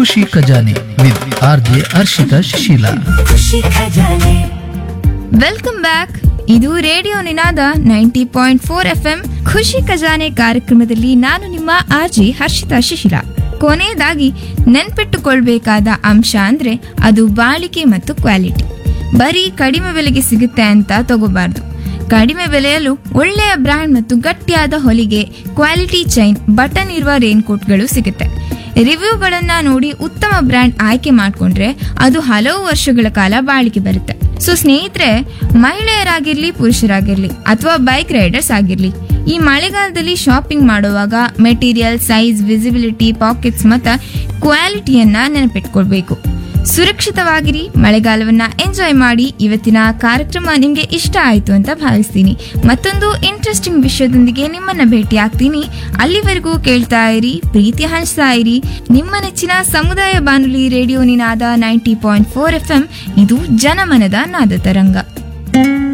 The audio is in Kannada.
ಖುಷಿ Khajane with R J Harshita Shishila Khushi Khajane welcome back ಇದು radio Ninada ninety point four F M Khushi Khajane ಕಾರ್ಯಕ್ರಮದಲ್ಲಿ ನಾನು ನಿಮ್ಮ ಆರ್ಜಿ ಹರ್ಷಿತಾ ಶಿಶಿಲ ಕೊನೆಯದಾಗಿ ನೆನ್ಪಿಟ್ಟುಕೊಳ್ಬೇಕಾದ ಅಂಶ ಅಂದ್ರೆ ಅದು ಬಾಳಿಕೆ ಮತ್ತು ಕ್ವಾಲಿಟಿ ಬರೀ ಕಡಿಮೆ ಬೆಲೆಗೆ ಸಿಗುತ್ತೆ ಅಂತ ತಗೋಬಾರ್ದು ಕಡಿಮೆ ಬೆಲೆಯಲ್ಲೂ ಒಳ್ಳೆಯ ಬ್ರ್ಯಾಂಡ್ ಮತ್ತು ಗಟ್ಟಿಯಾದ ಹೊಲಿಗೆ ಕ್ವಾಲಿಟಿ ಚೈನ್ ಬಟನ್ ಇರುವ ರೇನ್ಕೋಟ್ಗಳು ಸಿಗುತ್ತೆ ರಿವ್ಯೂಗಳನ್ನ ನೋಡಿ ಉತ್ತಮ ಬ್ರ್ಯಾಂಡ್ ಆಯ್ಕೆ ಮಾಡ್ಕೊಂಡ್ರೆ ಅದು ಹಲವು ವರ್ಷಗಳ ಕಾಲ ಬಾಳಿಕೆ ಬರುತ್ತೆ ಸೊ ಸ್ನೇಹಿತರೆ ಮಹಿಳೆಯರಾಗಿರ್ಲಿ ಪುರುಷರಾಗಿರ್ಲಿ ಅಥವಾ ಬೈಕ್ ರೈಡರ್ಸ್ ಆಗಿರ್ಲಿ ಈ ಮಳೆಗಾಲದಲ್ಲಿ ಶಾಪಿಂಗ್ ಮಾಡುವಾಗ ಮೆಟೀರಿಯಲ್ ಸೈಜ್ ವಿಸಿಬಿಲಿಟಿ ಪಾಕೆಟ್ಸ್ ಮತ್ತು ಕ್ವಾಲಿಟಿಯನ್ನ ನೆನಪಿಟ್ಕೊಳ್ಬೇಕು ಸುರಕ್ಷಿತವಾಗಿರಿ ಮಳೆಗಾಲವನ್ನ ಎಂಜಾಯ್ ಮಾಡಿ ಇವತ್ತಿನ ಕಾರ್ಯಕ್ರಮ ನಿಮ್ಗೆ ಇಷ್ಟ ಆಯ್ತು ಅಂತ ಭಾವಿಸ್ತೀನಿ ಮತ್ತೊಂದು ಇಂಟ್ರೆಸ್ಟಿಂಗ್ ವಿಷಯದೊಂದಿಗೆ ನಿಮ್ಮನ್ನ ಭೇಟಿ ಆಗ್ತೀನಿ ಅಲ್ಲಿವರೆಗೂ ಕೇಳ್ತಾ ಇರಿ ಪ್ರೀತಿ ಹಂಚ್ತಾ ಇರಿ ನಿಮ್ಮ ನೆಚ್ಚಿನ ಸಮುದಾಯ ಬಾನುಲಿ radio Ninada ninety point four F M ಇದು ಜನಮನದ ನಾದ ತರಂಗ